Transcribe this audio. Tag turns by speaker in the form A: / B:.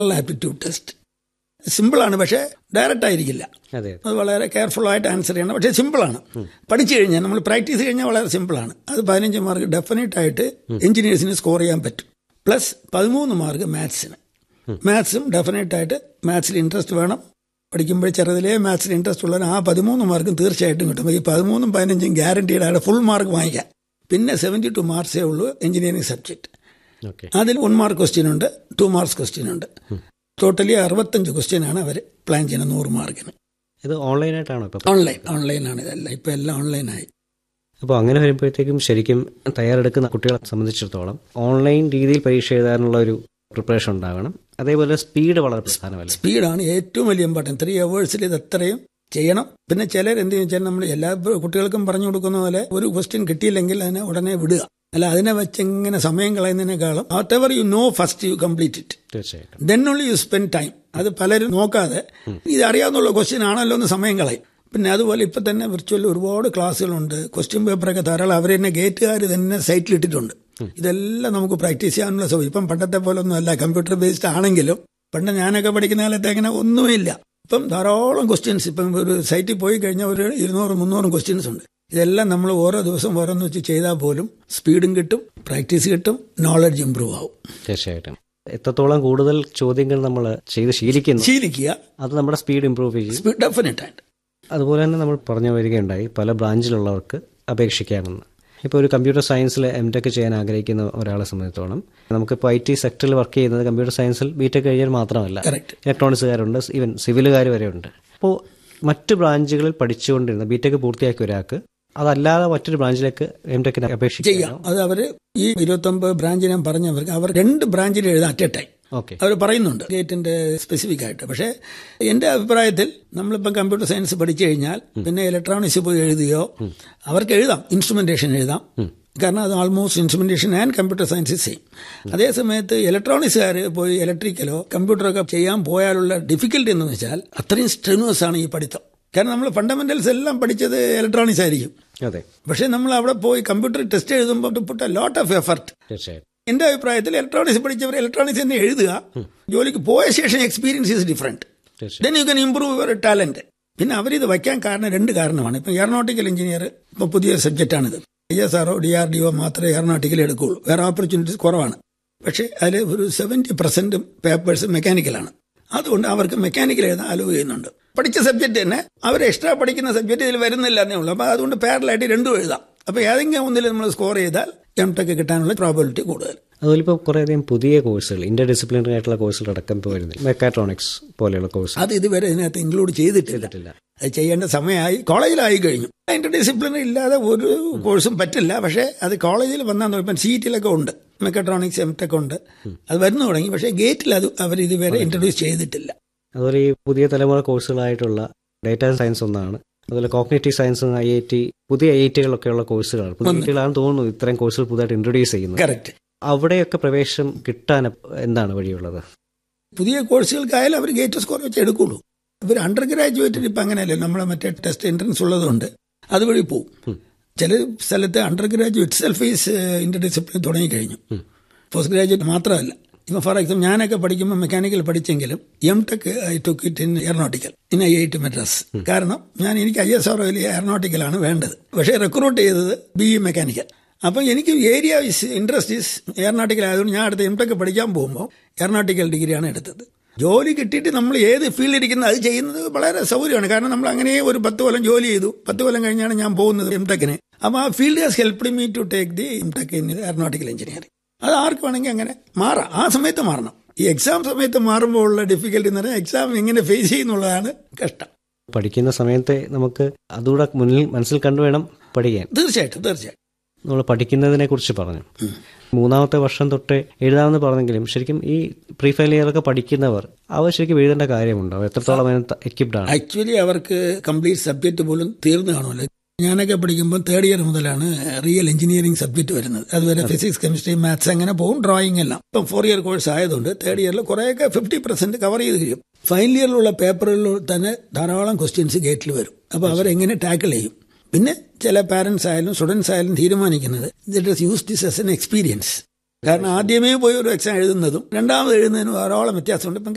A: aptitude test സിമ്പിളാണ് പക്ഷേ direct ആയിരിക്കില്ല
B: അതെ
A: അത് വളരെ കെയർഫുൾ ആയിട്ട് ആൻസർ ചെയ്യണം പക്ഷേ സിമ്പിളാണ് പഠിച്ചു കഴിഞ്ഞാൽ നമ്മൾ പ്രാക്ടീസ് കഴിഞ്ഞാൽ വളരെ സിമ്പിളാണ് അത് പതിനഞ്ച് മാർക്ക് ഡെഫിനറ്റ് ആയിട്ട് എഞ്ചിനീയേഴ്സിന് സ്കോർ ചെയ്യാൻ പറ്റും പ്ലസ് പതിമൂന്ന് മാർക്ക് മാത്സിന് മാത്സും ഡെഫിനറ്റ് ആയിട്ട് മാത്സിൽ ഇൻട്രസ്റ്റ് വേണം പഠിക്കുമ്പോൾ ചെറുതിലേ മാത്സിൽ ഇൻട്രസ്റ്റ് ഉള്ളവർ ആ പതിമൂന്ന് മാർക്കും തീർച്ചയായിട്ടും കിട്ടും ഈ പതിമൂന്നും പതിനഞ്ചും ഗ്യാരണ്ടീഡ് ആയിട്ട് ഫുൾ മാർക്ക് വാങ്ങിക്കാം പിന്നെ സെവൻറ്റി ടു മാർക്സേ ഉള്ളൂ എഞ്ചിനീയറിംഗ് സബ്ജക്റ്റ്
B: ഓക്കെ
A: അതിൽ വൺ മാർക്ക് ക്വസ്റ്റ്യൻ ഉണ്ട് ടു മാർക്സ് ക്വസ്റ്റ്യൻ ഉണ്ട് ടോട്ടലി അറുപത്തഞ്ച് ക്വസ്റ്റ്യൻ ആണ് അവർ പ്ലാൻ ചെയ്യുന്നത് നൂറ് മാർക്കിന്
B: ഇത് ഓൺലൈനായിട്ടാണോ ഇപ്പൊ
A: ഓൺലൈൻ ഓൺലൈനാണ് ഇതെല്ലാം ഇപ്പം എല്ലാം ഓൺലൈനായി
B: അപ്പോൾ അങ്ങനെ വരുമ്പോഴത്തേക്കും ശരിക്കും തയ്യാറെടുക്കുന്ന കുട്ടികളെ സംബന്ധിച്ചിടത്തോളം ഓൺലൈൻ രീതിയിൽ പരീക്ഷ എഴുതാനുള്ള ഒരു പ്രിപ്പറേഷൻ ഉണ്ടാകണം അതേപോലെ സ്പീഡ് വളരെ പ്രധാനമല്ല
A: സ്പീഡാണ് ഏറ്റവും വലിയ ഇമ്പോർട്ടൻറ്റ് ത്രീ അവേഴ്സിൽ ഇത് എത്രയും ചെയ്യണം പിന്നെ ചിലർ എന്ത് വെച്ചാൽ നമ്മൾ എല്ലാ കുട്ടികൾക്കും പറഞ്ഞു കൊടുക്കുന്ന പോലെ ഒരു ക്വസ്റ്റ്യൻ കിട്ടിയില്ലെങ്കിൽ അതിനെ ഉടനെ വിടുക അല്ല അതിനെ വെച്ച് ഇങ്ങനെ സമയം കളയുന്നതിനേക്കാളും whatever you know first you complete it
B: തീർച്ചയായിട്ടും
A: then only you spend time അത് പലരും നോക്കാതെ ഇത് അറിയാവുന്നുള്ള ക്വസ്റ്റ്യൻ ആണല്ലോ എന്ന് സമയം കളയും പിന്നെ അതുപോലെ ഇപ്പം തന്നെ വിർച്വൽ ഒരുപാട് ക്ലാസ്സുകളുണ്ട് ക്വസ്റ്റ്യൻ പേപ്പറൊക്കെ ധാരാളം അവർ തന്നെ ഗേറ്റുകാർ തന്നെ സൈറ്റിലിട്ടിട്ടുണ്ട് ഇതെല്ലാം നമുക്ക് പ്രാക്ടീസ് ചെയ്യാനുള്ള സൗകര്യം ഇപ്പം പണ്ടത്തെ പോലെ ഒന്നും അല്ല കമ്പ്യൂട്ടർ ബേസ്ഡ് ആണെങ്കിലും പണ്ട് ഞാനൊക്കെ പഠിക്കുന്ന കാലത്ത് അങ്ങനെ ഒന്നുമില്ല ഇപ്പം ധാരാളം ക്വസ്റ്റ്യൻസ് ഇപ്പം ഒരു സൈറ്റിൽ പോയി കഴിഞ്ഞാൽ ഒരു ഇരുന്നൂറ് മുന്നൂറും ക്വസ്റ്റ്യൻസ് ഉണ്ട് ഇതെല്ലാം നമ്മൾ ഓരോ ദിവസം ഓരോന്ന് വെച്ച് ചെയ്താൽ പോലും സ്പീഡും കിട്ടും പ്രാക്ടീസ് കിട്ടും നോളജ് ഇമ്പ്രൂവ് ആവും
B: തീർച്ചയായിട്ടും എത്രത്തോളം കൂടുതൽ ചോദ്യങ്ങൾ നമ്മൾ ചെയ്ത് ശീലിക്കുന്നു
A: ശീലിക്കുക
B: അത് നമ്മുടെ സ്പീഡ് ഇമ്പ്രൂവ് ചെയ്യും
A: സ്പീഡ് ഡെഫിനറ്റ് ആയിട്ട്
B: അതുപോലെ തന്നെ നമ്മൾ പറഞ്ഞു വരികയുണ്ടായി പല ബ്രാഞ്ചിലുള്ളവർക്ക് അപേക്ഷിക്കാമെന്ന് ഇപ്പോൾ ഒരു കമ്പ്യൂട്ടർ സയൻസിൽ എം ടെക് ചെയ്യാൻ ആഗ്രഹിക്കുന്ന ഒരാളെ സംബന്ധിച്ചോളം നമുക്കിപ്പോൾ ഐ ടി സെക്ടറിൽ വർക്ക് ചെയ്യുന്നത് കമ്പ്യൂട്ടർ സയൻസിൽ ബി ടെക് കഴിഞ്ഞാൽ മാത്രമല്ല
A: കറക്റ്റ്
B: ഇലക്ട്രോണിക്സുകാരുണ്ട് ഈവൻ സിവിലുകാർ വരെ ഉണ്ട് അപ്പോൾ മറ്റ് ബ്രാഞ്ചുകളിൽ പഠിച്ചുകൊണ്ടിരുന്ന ബി ടെക് പൂർത്തിയാക്കിയ ഒരാൾക്ക് അതല്ലാതെ മറ്റൊരു ബ്രാഞ്ചിലേക്ക് എം ടെക്കിന് അപേക്ഷിക്കാം
A: ചെയ്യാം അത് അവര് ഈ ഇരുപത്തൊമ്പത് ബ്രാഞ്ച് ഞാൻ പറഞ്ഞവർക്ക് അവർ രണ്ട് ബ്രാഞ്ചിൽ എഴുതാം അറ്റ് എ ടൈം
B: ഓക്കെ
A: അവർ പറയുന്നുണ്ട് ഗേറ്റിന്റെ സ്പെസിഫിക് ആയിട്ട് പക്ഷേ എന്റെ അഭിപ്രായത്തിൽ നമ്മളിപ്പം കമ്പ്യൂട്ടർ സയൻസ് പഠിച്ചു കഴിഞ്ഞാൽ പിന്നെ ഇലക്ട്രോണിക്സ് പോയി എഴുതുകയോ അവർക്ക് എഴുതാം ഇൻസ്ട്രുമെന്റേഷൻ എഴുതാം കാരണം അത് almost instrumentation and computer science same അതേ സമയത്ത് ഇലക്ട്രോണിക്സുകാർ പോയി ഇലക്ട്രിക്കലോ കമ്പ്യൂട്ടറൊക്കെ ചെയ്യാൻ പോയാലുള്ള ഡിഫിക്കൽട്ടി എന്ന് വെച്ചാൽ അത്രയും സ്ട്രെനുവസ് ആണ് ഈ പഠിത്തം കാരണം നമ്മൾ ഫണ്ടമെന്റൽസ് എല്ലാം പഠിച്ചത് ഇലക്ട്രോണിക്സ് ആയിരിക്കും
B: അതെ
A: പക്ഷേ നമ്മൾ അവിടെ പോയി കമ്പ്യൂട്ടർ ടെസ്റ്റ് എഴുതുമ്പോൾ പുട്ട് ലോട്ട് ഓഫ് എഫർട്ട്
B: തീർച്ചയായും
A: എന്റെ അഭിപ്രായത്തിൽ ഇലക്ട്രോണിക്സ് പഠിച്ചവർ ഇലക്ട്രോണിക്സ് തന്നെ എഴുതുക ജോലിക്ക് പോയ ശേഷം എക്സ്പീരിയൻസ് ഈസ് ഡിഫറെന്റ്
B: തീർച്ചയായും
A: then you can improve your talent പിന്നെ അവരിത് വയ്ക്കാൻ കാരണം രണ്ട് കാരണമാണ് ഇപ്പം എയറോനോട്ടിക്കൽ എഞ്ചിനീയർ ഇപ്പം പുതിയ സബ്ജക്റ്റാണിത് I S R O D R D O മാത്രമേ എയറോനോട്ടിക്കൽ എടുക്കുകയുള്ളൂ വേറെ ഓപ്പർച്യൂണിറ്റീസ് കുറവാണ് പക്ഷേ അതിൽ ഒരു സെവൻറ്റി പെർസെൻറ്റും പേപ്പേഴ്സ് മെക്കാനിക്കലാണ് അതുകൊണ്ട് അവർക്ക് മെക്കാനിക്കൽ എഴുതാൻ അലോ ചെയ്യുന്നുണ്ട് പഠിച്ച സബ്ജക്റ്റ് തന്നെ അവർ എക്സ്ട്രാ പഠിക്കുന്ന സബ്ജക്റ്റ് ഇതിൽ വരുന്നില്ല എന്നേ ഉള്ളൂ അപ്പോൾ അതുകൊണ്ട് പാരലായിട്ട് രണ്ടും എഴുതാം അപ്പോൾ ഏതെങ്കിലും ഒന്നിൽ നമ്മൾ സ്കോർ ചെയ്താൽ എം ടെക് കിട്ടാനുള്ള പ്രോബിലിറ്റി കൂടുതൽ
B: അതുപോലെ ഇപ്പോൾ കുറേയധികം പുതിയ കോഴ്സുകൾ ഇന്റർ ഡിസിപ്ലിനറി ആയിട്ടുള്ള കോഴ്സുകൾ അടക്കം ഇപ്പോൾ വരുന്നില്ല മെക്കാട്രോണിക്സ് പോലെയുള്ള കോഴ്സ്
A: അത് ഇതുവരെ ഇതിനകത്ത് ഇൻക്ലൂഡ് ചെയ്തിട്ടില്ല
B: ചെയ്തിട്ടില്ല
A: അത് ചെയ്യേണ്ട സമയമായി കോളേജിലായി കഴിഞ്ഞു അതിന്റെ ഡിസിപ്ലിനറി ഇല്ലാതെ ഒരു കോഴ്സും പറ്റില്ല പക്ഷേ അത് കോളേജിൽ വന്നാൽ ഇപ്പം സീറ്റിലൊക്കെ ഉണ്ട് മെക്കട്രോണിക്സ് എം ടെക് ഉണ്ട് അത് വരുന്നു തുടങ്ങി പക്ഷേ ഗേറ്റിൽ അത് അവർ ഇതുവരെ ഇൻട്രൊഡ്യൂസ് ചെയ്തിട്ടില്ല
B: അതുപോലെ ഈ പുതിയ തലമുറ കോഴ്സുകളായിട്ടുള്ള ഡേറ്റാ സയൻസ് ഒന്നാണ് അതുപോലെ cognitive science I I T പുതിയ ഐ ഐ ടികളൊക്കെയുള്ള കോഴ്സുകളാണ് പുതിയ ഐ ടികളാണെന്ന് തോന്നുന്നു ഇത്തരം കോഴ്സുകൾ പുതുതായിട്ട് ഇൻട്രൊഡ്യൂസ് ചെയ്യുന്നത്
A: കറക്റ്റ്
B: അവിടെയൊക്കെ പ്രവേശനം കിട്ടാൻ എന്താണ് വഴിയുള്ളത്
A: പുതിയ കോഴ്സുകൾക്കായാലും അവർ ഗേറ്റ് സ്കോർ വെച്ച് എടുക്കുള്ളൂ ഇവർ അണ്ടർ ഗ്രാജുവേറ്റിന് ഇപ്പം അങ്ങനെയല്ലേ നമ്മളെ മറ്റേ ടെസ്റ്റ് എൻട്രൻസ് ഉള്ളതുകൊണ്ട് അതുവഴി പോവും ചില സ്ഥലത്ത് undergraduate self is inter discipline തുടങ്ങിക്കഴിഞ്ഞു പോസ്റ്റ് ഗ്രാജുവേറ്റ് മാത്രമല്ല ഇപ്പം ഫോർ എക്സാമ്പിൾ ഞാനൊക്കെ പഠിക്കുമ്പോൾ മെക്കാനിക്കൽ പഠിച്ചെങ്കിലും M tech I took it in aeronautical in I I T Madras കാരണം ഞാൻ എനിക്ക് ഐ എസ് ആർ എയറോനോട്ടിക്കലാണ് വേണ്ടത് പക്ഷേ റിക്രൂട്ട് ചെയ്തത് ബി ഇ മെക്കാനിക്കൽ അപ്പം എനിക്ക് area is interest is aeronautical ആയതുകൊണ്ട് ഞാൻ അടുത്ത എം ടെക് പഠിക്കാൻ പോകുമ്പോൾ എയറോനോട്ടിക്കൽ ഡിഗ്രിയാണ് എടുത്തത് ജോലി കിട്ടിയിട്ട് നമ്മൾ ഏത് ഫീൽഡിൽ ഇരിക്കുന്നത് അത് ചെയ്യുന്നത് വളരെ സൗകര്യമാണ് കാരണം നമ്മൾ അങ്ങനെ ഒരു പത്ത് കൊല്ലം ജോലി ചെയ്തു പത്ത് കൊല്ലം കഴിഞ്ഞാണ് ഞാൻ പോകുന്നത് എം ടെക്കിന് അപ്പോൾ ആ field has helped me to take the M tech in aeronautical engineering അത് ആർക്ക് വേണമെങ്കിൽ അങ്ങനെ മാറാം ആ സമയത്ത് മാറണം ഈ എക്സാം സമയത്ത് മാറുമ്പോൾ ഉള്ള ഡിഫിക്കൽട്ടി എന്ന് പറഞ്ഞാൽ എക്സാം എങ്ങനെ ഫേസ് ചെയ്യുന്നുള്ളതാണ് കഷ്ടം
B: പഠിക്കുന്ന സമയത്തെ നമുക്ക് അതുകൂടെ മുന്നിൽ മനസ്സിൽ കണ്ടുവേണം പഠിക്കാൻ
A: തീർച്ചയായിട്ടും തീർച്ചയായിട്ടും
B: നമ്മൾ പഠിക്കുന്നതിനെ കുറിച്ച് പറഞ്ഞു മൂന്നാമത്തെ വർഷം തൊട്ട് എഴുതാമെന്ന് പറഞ്ഞെങ്കിലും ശരിക്കും ഈ പ്രീ ഫൈനൽ ഒക്കെ പഠിക്കുന്നവർ അവർ ശരിക്കും എഴുതേണ്ട കാര്യമുണ്ടോ എത്രത്തോളം അതിന് എക്യുപ്ഡ് ആണ്
A: ആക്ച്വലി അവർക്ക് കംപ്ലീറ്റ് സബ്ജക്റ്റ് പോലും തീർന്നു കാണുമല്ലോ ഞാനൊക്കെ പഠിക്കുമ്പോൾ തേർഡ് ഇയർ മുതലാണ് റിയൽ എഞ്ചിനീയറിംഗ് സബ്ജക്ട് വരുന്നത് അതുവരെ ഫിസിക്സ് കെമിസ്ട്രി മാത്സ് അങ്ങനെ പോകും ഡ്രോയിങ് എല്ലാം ഇപ്പം ഫോർ ഇയർ കോഴ്സ് ആയതുകൊണ്ട് തേർഡ് ഇയറിൽ കുറേയൊക്കെ ഫിഫ്റ്റി പെർസെന്റ് കവർ ചെയ്ത് കഴിയും ഫൈനൽ ഇയറിലുള്ള പേപ്പറുകളിൽ തന്നെ ധാരാളം ക്വസ്റ്റ്യൻസ് ഗേറ്റിൽ വരും അപ്പോൾ അവരെങ്ങനെ ടാക്കിൾ ചെയ്യും പിന്നെ ചില പാരന്റ്സ് ആയാലും സ്റ്റുഡൻസ് ആയാലും തീരുമാനിക്കുന്നത് it is use this S N experience കാരണം ആദ്യമേ പോയി ഒരു എക്സാം എഴുതുന്നതും രണ്ടാമത് എഴുതുന്നതിനും ധാരാളം വ്യത്യാസമുണ്ട് ഇപ്പം